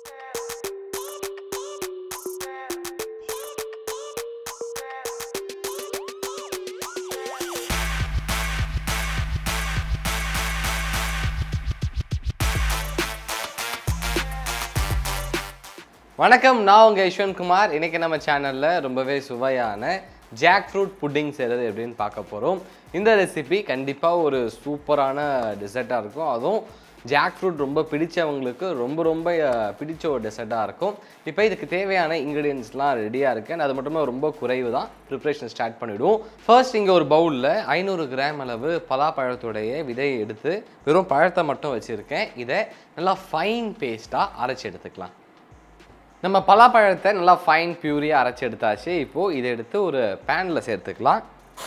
வணக்கம் நான் உங்கள் யஷ்வந்த்குமார் இன்னைக்கு நம்ம சேனலில் ரொம்பவே சுவையான ஜாக் ஃப்ரூட் புட்டிங் செய்கிறது எப்படின்னு பார்க்க போகிறோம் இந்த ரெசிபி கண்டிப்பாக ஒரு சூப்பரான டெசர்ட்டாக இருக்கும் அதுவும் ஜாக் ஃப்ரூட் ரொம்ப பிடிச்சவங்களுக்கு ரொம்ப ரொம்ப அஹ், பிடிச்ச ஒரு டெசர்ட்டாக இருக்கும் இப்போ இதுக்கு தேவையான இன்க்ரீடியன்ஸ்லாம் ரெடியாக இருக்கு and அது மட்டுமே ரொம்ப குறைவு தான் ப்ரிப்ரேஷன் ஸ்டார்ட் பண்ணிவிடுவோம் ஃபர்ஸ்ட் இங்கே ஒரு பவுலில் ஐநூறு கிராம் அளவு பலாப்பழத்துடைய விதையை எடுத்து வெறும் பழத்தை மட்டும் வச்சுருக்கேன் இதை நல்லா ஃபைன் பேஸ்ட்டாக அரைச்சி எடுத்துக்கலாம் நம்ம பலாப்பழத்தை நல்லா ஃபைன் பியூரியாக அரைச்சி எடுத்தாச்சு இப்போது இதை எடுத்து ஒரு பேனில் சேர்த்துக்கலாம்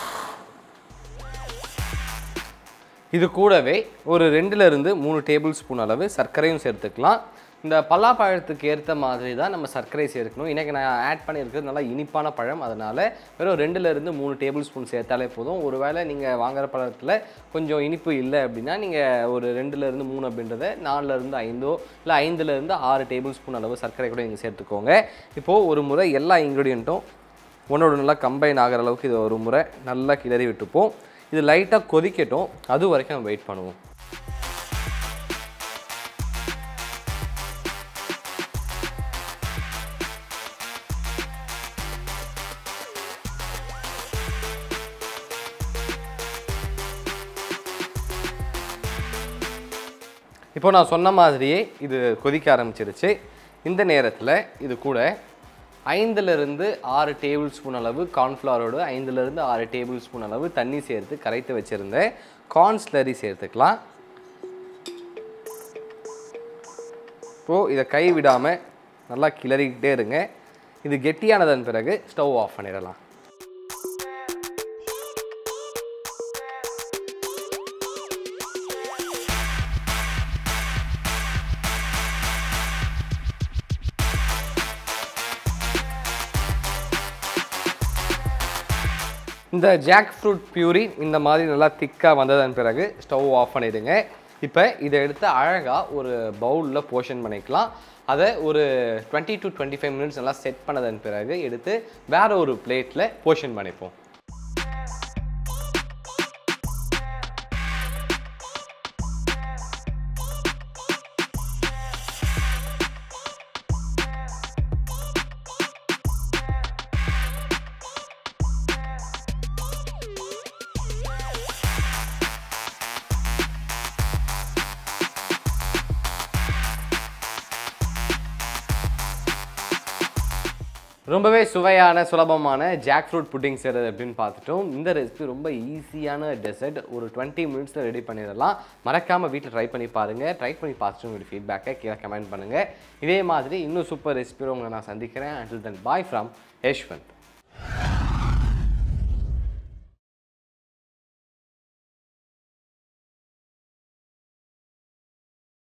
இது கூடவே ஒரு ரெண்டுல இருந்து மூணு டேபிள் ஸ்பூன் அளவு சர்க்கரையும் சேர்த்துக்கலாம் இந்த பலாப்பழத்துக்கு ஏற்ற மாதிரி தான் நம்ம சர்க்கரை சேர்க்கணும் இன்றைக்கி நான் ஆட் பண்ணியிருக்கிறது நல்லா இனிப்பான பழம் அதனால் வெறும் ரெண்டுல இருந்து மூணு டேபிள் ஸ்பூன் சேர்த்தாலே போதும் ஒருவேளை நீங்கள் வாங்குற பழத்தில் கொஞ்சம் இனிப்பு இல்லை அப்படின்னா நீங்கள் ஒரு ரெண்டுல இருந்து மூணு அப்படின்றத நாலுல இருந்து ஐந்தோ இல்லை ஐந்துல இருந்து ஆறு டேபிள் ஸ்பூன் அளவு சர்க்கரை கூட நீங்கள் சேர்த்துக்கோங்க இப்போது ஒரு முறை எல்லா இன்க்ரீடியண்ட்டும் ஒன்றோட நல்லா கம்பைன் ஆகிற அளவுக்கு இது ஒரு முறை நல்லா கிளறி விட்டுப்போம் இது லைட்டாக கொதிக்கட்டும் அது வரைக்கும் நம்ம வெயிட் பண்ணுவோம் இப்போ நான் சொன்ன மாதிரியே இது கொதிக்க ஆரம்பிச்சிருச்சு இந்த நேரத்தில் இது கூட ஐந்துலேருந்து ஆறு டேபிள் ஸ்பூன் அளவு கார்ன்ஃப்ளவரோடு ஐந்துலேருந்து ஆறு டேபிள் ஸ்பூன் அளவு தண்ணி சேர்த்து கரைத்து வச்சுருந்தேன் கார்ன் ஸ்லரி சேர்த்துக்கலாம் இப்போது இதை கை விடாமல் நல்லா கிளறிக்கிட்டே இருங்க இது கெட்டியானதன் பிறகு ஸ்டவ் ஆஃப் பண்ணிடலாம் இந்த ஜாக் ஃப்ரூட் பியூரி இந்த மாதிரி நல்லா திக்காக வந்ததன் பிறகு ஸ்டவ் ஆஃப் பண்ணிடுங்க இப்போ இதை எடுத்து அழகாக ஒரு பவுலில் போர்ஷன் பண்ணிக்கலாம் அதை ஒரு twenty to twenty five minutes நல்லா செட் பண்ணதன் பிறகு எடுத்து வேற ஒரு பிளேட்டில் போர்ஷன் பண்ணிப்போம் ரொம்பவே சுவையான சுலபமான ஜாக் ஃப்ரூட் புட்டிங் செய்கிறது அப்படின்னு பார்த்துட்டோம் இந்த ரெசிபி ரொம்ப ஈஸியான டெசர்ட் ஒரு டுவெண்ட்டி மினிட்ஸில் ரெடி பண்ணிடலாம் மறக்காமல் வீட்டில் ட்ரை பண்ணி பாருங்கள் ட்ரை பண்ணி பார்த்துட்டு உங்களுடைய ஃபீட்பேக்கை கீழே கமெண்ட் பண்ணுங்கள் இதே மாதிரி இன்னும் சூப்பர் ரெசிபியோட உங்களை நான் சந்திக்கிறேன் until then bye from Yashwant